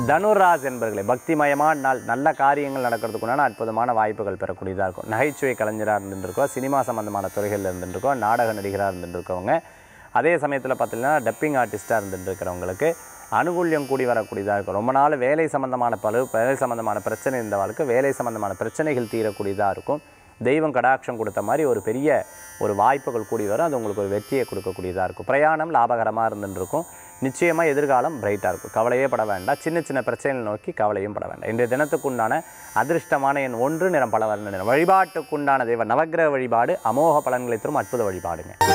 தனுராஸ் என்பர்களே பக்திமயமான நாள் நல்ல காரியங்கள் நடக்கிறதுக்குண்டான அற்புதமான வாய்ப்புகள் பெறக்கூடியதாக இருக்கும் நகைச்சுவை கலைஞராக இருந்துருக்கோம் சினிமா சம்பந்தமான துறைகளில் இருந்துருக்கோம் நாடக நடிகராக இருந்துருக்கவங்க அதே சமயத்தில் பார்த்தீங்கன்னா டப்பிங் ஆர்டிஸ்ட்டாக இருந்துருக்கிறவங்களுக்கு அனுகூல்யம் கூடி வரக்கூடியதாக இருக்கும் ரொம்ப நாள் வேலை சம்பந்தமான பழு வேலை சம்பந்தமான பிரச்சனை இருந்தவர்களுக்கு வேலை சம்பந்தமான பிரச்சனைகள் தீரக்கூடியதாக இருக்கும் தெய்வம் கடாட்சம் கொடுத்த மாதிரி ஒரு பெரிய ஒரு வாய்ப்புகள் கூடி வரும் அது உங்களுக்கு ஒரு வெற்றியை கொடுக்கக்கூடியதாக இருக்கும் பிரயாணம் லாபகரமாக இருந்துருக்கும் நிச்சயமாக எதிர்காலம் பிரைட்டாக இருக்கும் கவலையே பட வேண்டாம் சின்ன சின்ன பிரச்சனைகள் நோக்கி கவலையும் பட வேண்டாம் இன்றைய தினத்துக்குண்டான அதிர்ஷ்டமான எண் ஒன்று நிறம் பல வர்ண நிறம் வழிபாட்டுக்குண்டான தெய்வ நவக்கிரக வழிபாடு அமோக பலன்களை தரும் அற்புத வழிபாடுங்க